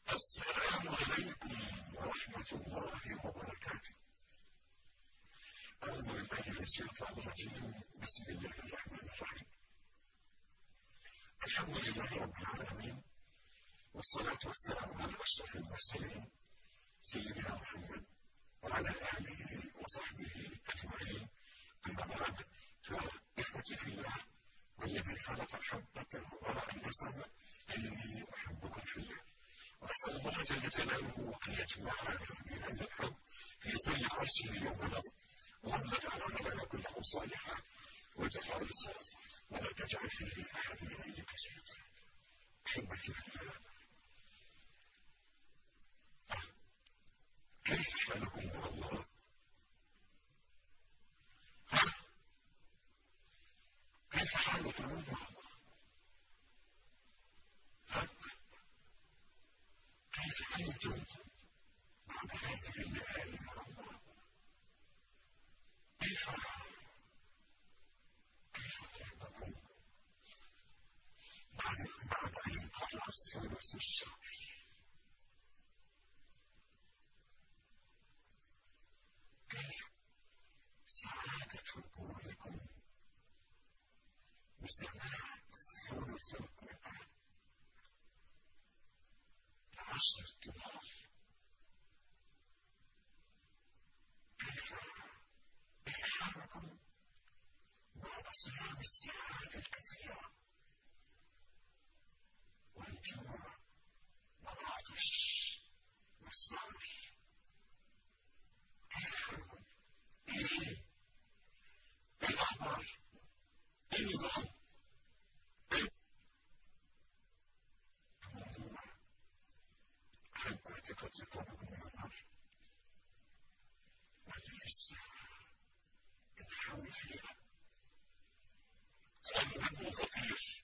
السلام عليكم ورحمة الله وبركاته أعوذ بالله من الشيطان الرجيم بسم الله الرحمن الرحيم الحمد لله رب العالمين والصلاة والسلام على أشرف المرسلين سيدنا محمد وعلى آله وصحبه أجمعين أما بعد فإخوتي في الله والذي خلق الحبة وراء النسب إني أحبكم في الله وأسأل الله جل جلاله أن يجمعنا في هذا الحب في ظل عرشه يوم نظر وأن يجعل لنا كله صالحا وجزاء الصلاة ولا تجعل فيه أحد غيرك شيئا أحبتي في الله كيف حالكم مع الله؟ ها؟ كيف حالكم مع الله؟ ها؟ كيف أنتم بعد هذه الليالي مع الله؟ كيف كيف قلبكم بعد بعد أن انقطع الثلث الشهر كيف سعادة قلوبكم بسماع ثلث القرآن عشر طوال كيف كيف حالكم بعد صيام الساعات الكثيرة والجوع والعطش والسهر كيف حالكم؟ ايه ايه الاخبار؟ ايه النظام؟ ايه الموضوع حب اعتقاد يطلب من النار ولا لسه بنحاول فيها سؤال مهم وخطير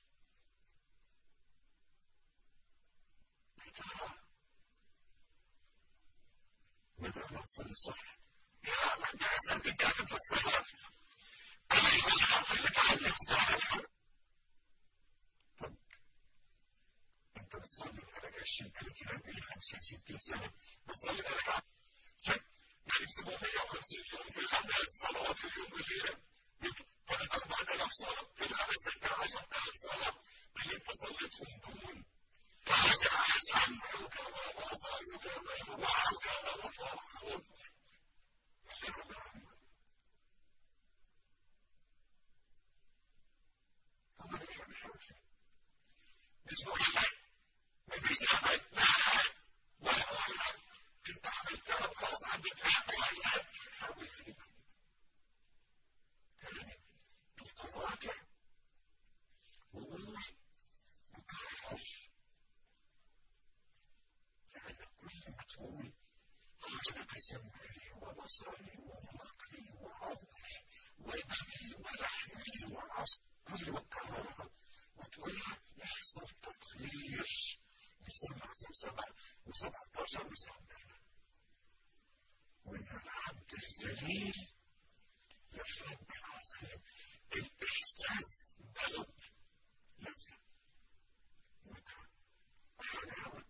يا ترى بدأنا نصلي صح يا ما انت لازم تتكلم في الصلاة انا العقل يتعلم صح طب انت بتصلي بقالك 20 30 40 50 60 سنه بتصلي بقالك سنه يعني 750 يوم في الخمس صلوات في اليوم والليله ثلاث 4000 صلاه في الخمس 16000 صلاه اللي انت صليتهم دول خاشع سمعك وبصرك ووعك وطاعتك مش بقول لك مفيش عمل لا ولا ولا انت عملتها خلاص عندك لا ولا حاول فيك تاني تتراجع وقول وكرر لأن كل ما تقول خرج سمعي وبصري ومخي وعظمي ودمي ولحمي وعصبي كل ما تكررها وتقولها يحصل تطهير بسبع سبع و17 وسبعين وإن العبد الذليل يفرد بالعظيم الإحساس بلد لذة متعة وحلاوة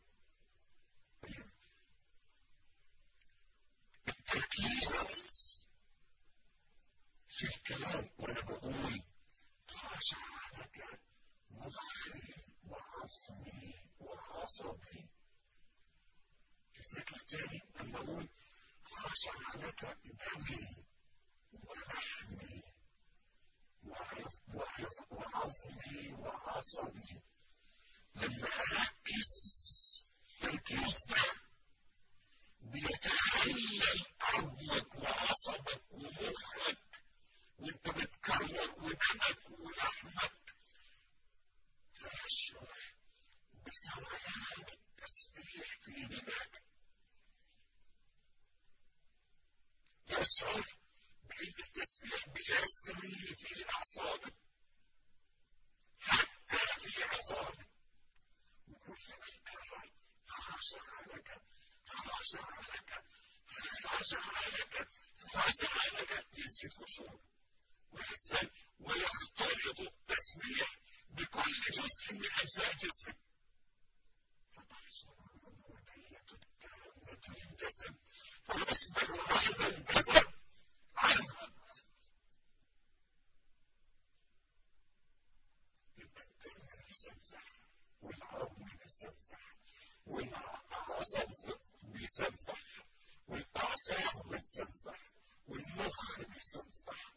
التركيز في الكلام وأنا بقول خاشع لك مخي وعصمي وعصبي في الذكر الثاني لما اقول خشع لك دمي ولحمي وعظمي وعصبي لما اركز التركيز ده بيتخلل عظمك وعصبك ومخك وانت بتكرر ودمك ولحمك فيشعر بسرعان التسبيح في دماغك يشعر بأن التسبيح بيسري في أعصابك حتى في عظامك وكل ما يكرر خاشع لك خاشع لك خاشع لك خاشع لك يزيد خشوع ويزداد ويختلط التسبيح بكل جزء من أجزاء جسمك فتحصل العبودة للجسد فيصبح هذا الجسد عنه يبقى الدم بيسبح والعظم بيسبح والعصب بيسبح والأعصاب بتسبح والمخ بيسبح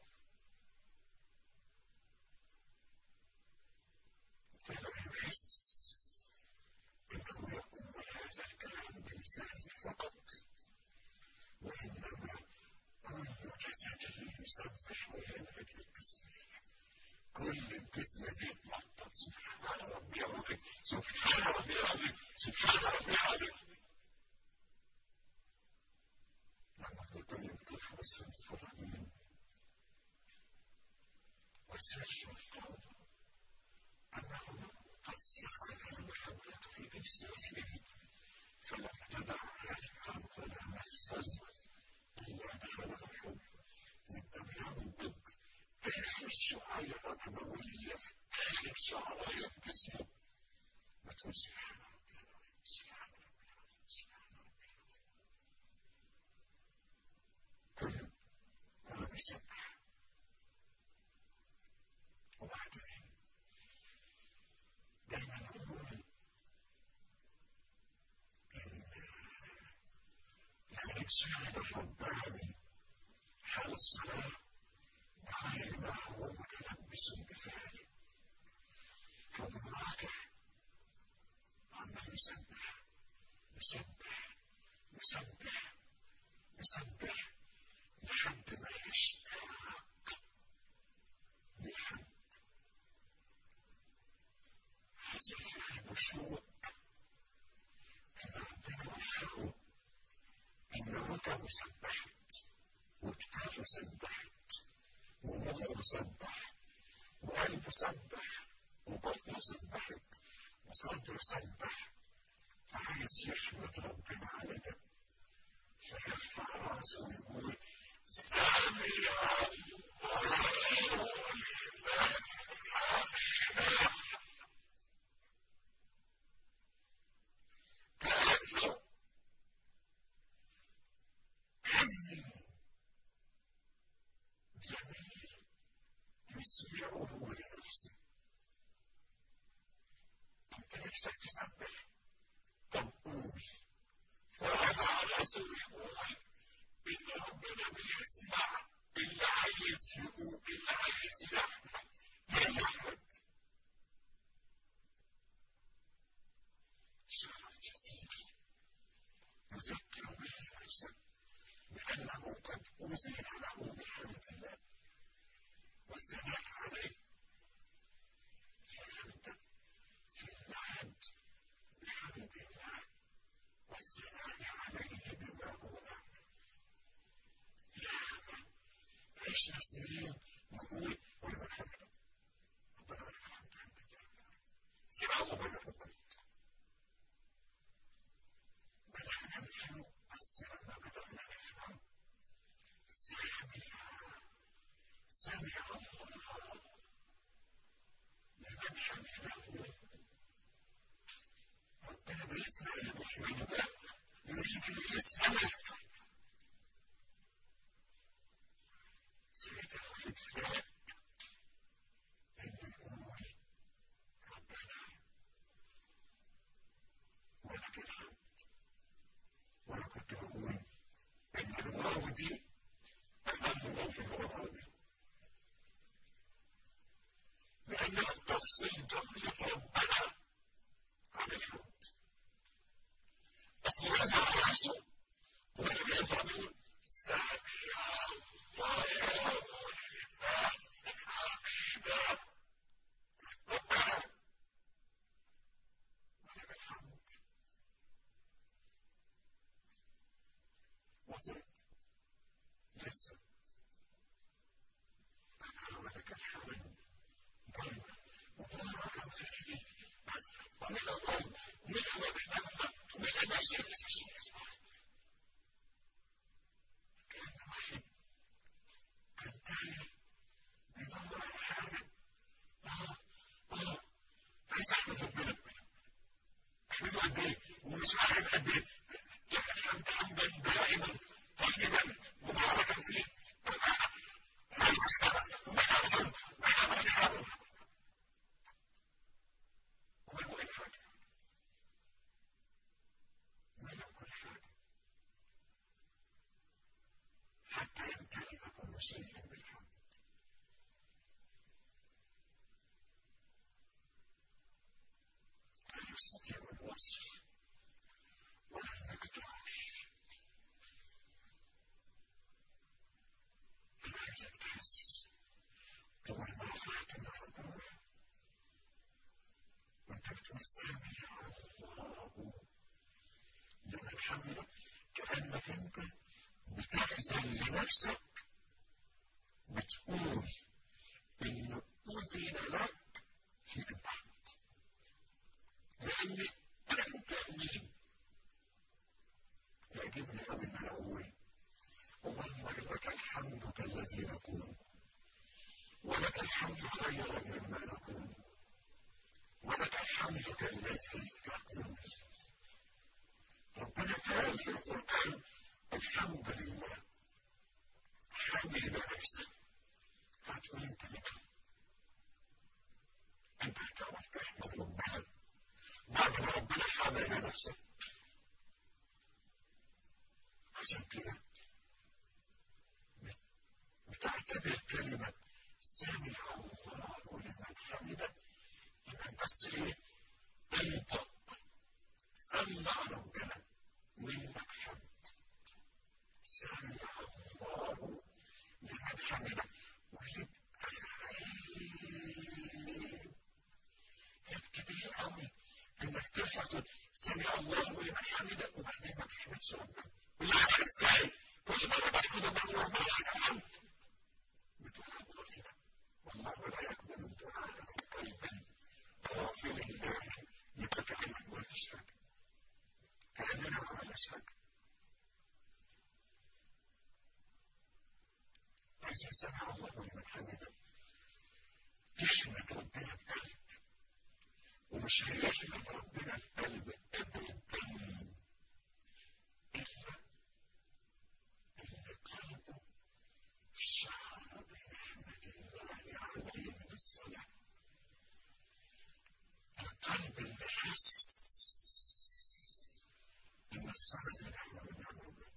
فلا يحس انه يقول هذا الكلام بلسانه فقط وانما كل جسده يسبح وينهج بالتسبيح كل الجسم يتنطط سبحان ربي العظيم سبحان ربي العظيم سبحان ربي العظيم لما تبين كيف وصل الفرامين وسر القول أنه قد سخن المحبة في أجسامه فلم تدع ريحا ولا مخصص إلا دخل الحب يبقى بينبض آخر شعيرة دموية آخر شعراية جسمه بتقول سبحان ربي العظيم سبحان ربي العظيم سبحان ربي العظيم كله كله بيسبح وبعدين دايما نقول ان الانسان الرباني حال الصلاه بغير ما هو متلبس بفعله فهو راكع عمال يسبح يسبح يسبح يسبح لحد ما يشتاق للحمد حصل فيه بشوق ان ربنا وفقه ان ركبه سبحت وكتابه سبحت ومخه سبح وقلبه سبح وبطنه سبحت وصدره سبح فعايز يحمد ربنا على ده فيرفع راسه ويقول سامي الله لمن حمده كأنه حزن جميل يسمعه لنفسه انت نفسك تسبح طب قول فرفع راسه يقول ان ربنا بيسمع اللي عايز يقول اللي عايز يحمد يحمد شرف جزيل يذكر به نفسه بأنه قد أوذي له بحمد الله والثناء عليه فيبدأ في اللعب بحمد الله والثناء عليه بما هو نعمه يا عشنا سنين نقول ولمن حمده ربنا ولك الحمد حمد الله سمعوا من كنت بدأنا نفهم بس لما بدأنا نفهم سمع سمع الله لمن حمده ربنا بيسمع المؤمن ده يريد ان يسمعك سمعت الخبزات ان يقول ربنا ولك الحمد وانا كنت بقول ان الواو دي اهم واو في اللغه العربيه لانها تفصل جمله ربنا عن الحمد اصل رفع راسه واللي بيرفع منه سمع الله لمن حمده ربنا ولك الحمد وصلت لسه أنا ولك الحمد دايما مباركا فيه ومن الأرض ومن بينهما ومن المسجد كان واحد كان تاني بيدور على حاجة اه اه عايز احمد ربنا احمده قد ايه ومش عارف قد ايه لك الحمد شيء بالحمد لا يستطيع الوصف ولا المقدار أنا عايزك تحس طول ما رفعت الركوع وأنت بتقول سامع الله لمن حمده كأنك أنت بتحزن لنفسك بتقول إنه أذن لك في أن تحمد لأن أنا متأمين يعجبني أوي إن أنا أقول اللهم لك الحمد كالذي نقول ولك الحمد خيرا مما نقول ولك الحمد كالذي تقول ربنا قال في القرآن الحمد لله حمد نفسه هتقول انت لك انت هتعرف تحمد ربنا بعد ما ربنا حمد نفسه عشان كده بتعتبر كلمة سمع الله لمن حمده انك بس ايه انت سمع ربنا منك حمد سمع الله لمن حمده ويبقى عيب عيب كبير قوي انك ترفع تقول سمع الله لمن حمده وبعدين ما تحمدش ربنا بالعكس ازاي؟ كل مره بحمد الله ربنا لك الحمد بتقول غافلة والله لا يقبل الدعاء من قلب غافل الله يبقى كأنك ما قلتش حاجة كأننا ما عملناش حاجة عايزين سمع الله لمن حمده تحمد ربنا بقلب ومش هيحمد ربنا بقلب ابدا الا اللي قلبه شعر بنعمة الله عليه بالصلاة القلب اللي حس إن الصلاة دي نعمة من نعم ربنا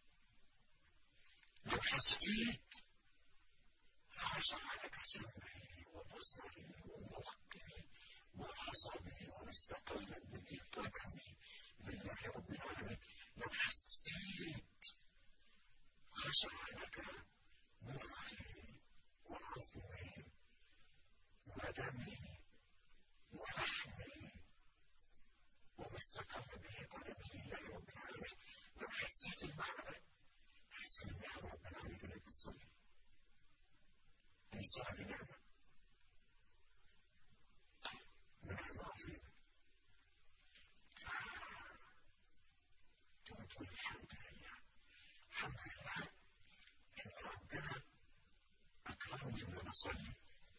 لو حسيت خشع لك سمعي وبصري ومخي وعصبي واستقلت به قدمي لله رب العالمين لو حسيت خشع لك مخي وعظمي ودمي ولحمي وما استقل به قدمي لله رب العالمين لو حسيت المعنى ده تحس ان نعمة رب العالمين انك بتصلي الصلاة دي نعمة نعمة عظيمة تقول الحمد لله الحمد لله ان ربنا اكرمني ان انا اصلي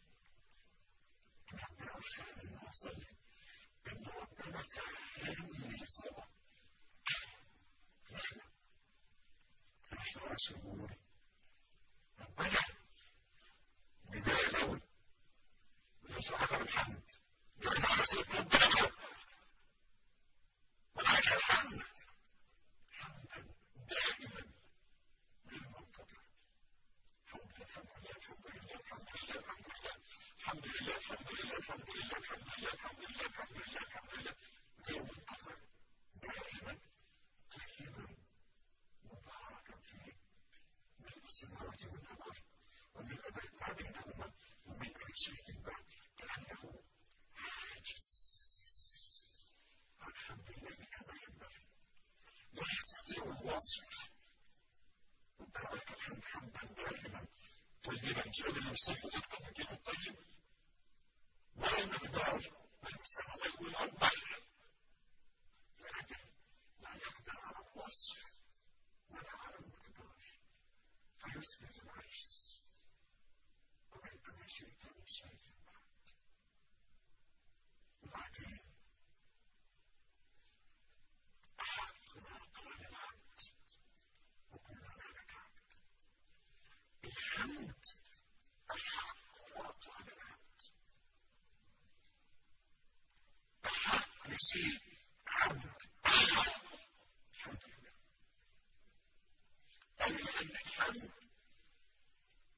ان ربنا وفقني ان انا اصلي ان ربنا فهمني صلاه نعمه مش ناقص اموري ربنا بدايه الاول سبحانك الحمد يرجع نسيب ربنا له ولك الحمد حمدا دائما بالمنقطع الحمد لله الحمد لله الحمد لله الحمد لله الحمد لله الحمد لله الحمد لله الحمد لله الحمد لله الحمد لله الحمد لله غير منقطع دائما طيبا مباركا فيه من السماوات والارض ومن ما بينهما ومن اي شيء بعد كانه عاجز الحمد لله كما ينبغي لا يستطيع الوصف ربنا لك الحمد حمدا دائما طيبا جادا يوصف صدقه كلمه طيب ولا المقدار بل السماوات والارض بحر لكن لا يقدر على الوصف ولا على المقدار فيثبت العجز وعندما شئت من شيء بعد وبعدين أحق ما قال العبد وكلنا لك عبد الحمد أحق ما قال العبد أحق شيء عبد الحمد لله أي لأن الحمد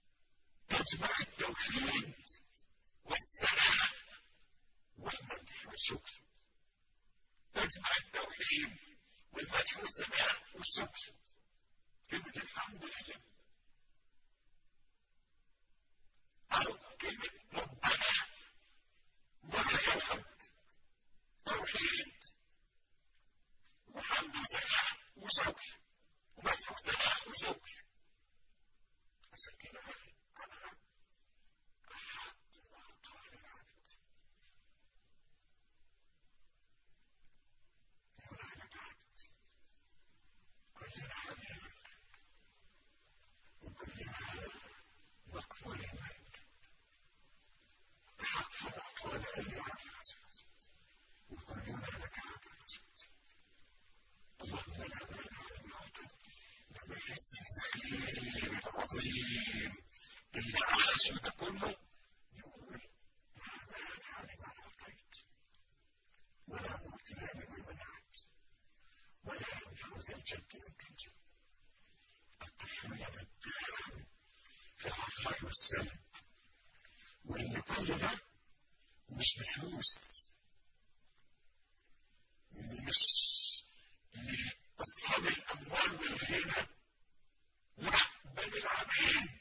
تجمع التوحيد والثناء والمدح والشكر تجمع التوحيد والمدح والثناء والشكر كلمة الحمد لله أو كلمة ربنا ولك الحمد توحيد وحمد وثناء وشكر ومدح وثناء وشكر عشان كده أنا أحق ما قال العبد هنا العبد كلنا حبيب وكلنا مقبول منك أحق ما قال أي عبد وكلنا لك عبد اللهم لا مانع لما أعطيت لما يحس الخير العظيم اللي عاش ده كله يقول لا مانع لما أعطيت ولا معطي لما منعت ولا ينفع ذا الجد منك الجد التحرير التام في العطاء والسلب وإن كل ده مش بفلوس مش لأصحاب الأموال والغنى لا بل العبيد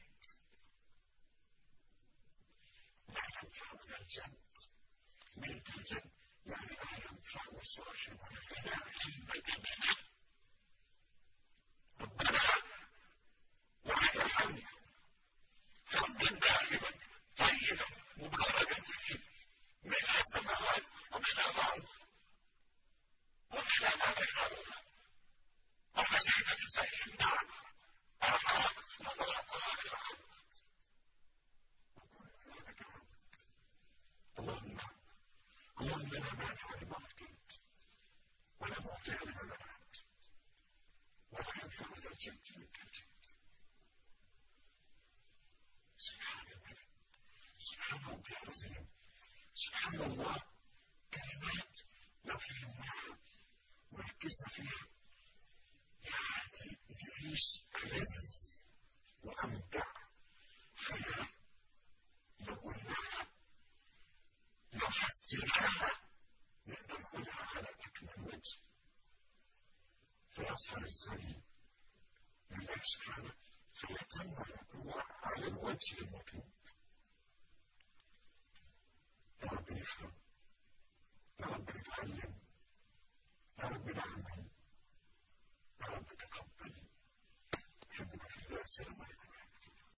لا ينفع ذا الجد منك الجد يعني لا ينفع صاحب الغنى عندك منه ربنا وعلى الحمد حمدا دائما طيبا مباركا فيه ملء السماوات وملء الارض وملء ما بينهما ومزيد من شيء بعد احق ما قال العبد وكلنا لك عبد اللهم اللهم لا مانع لما اعطيت ولا معطي لما منعت ولا ينفع ذا الجد منك الجد سبحان الملك سبحان ربي العظيم سبحان الله كلمات لو فهمناها وركزنا فيها يعني نعيش ألذ وأمتع حياة لو قلناها لو حسيناها نقدر نقولها على أكمل وجه فيظهر الذل لله سبحانه فيتم الركوع على الوجه المطلوب يا رب يفهم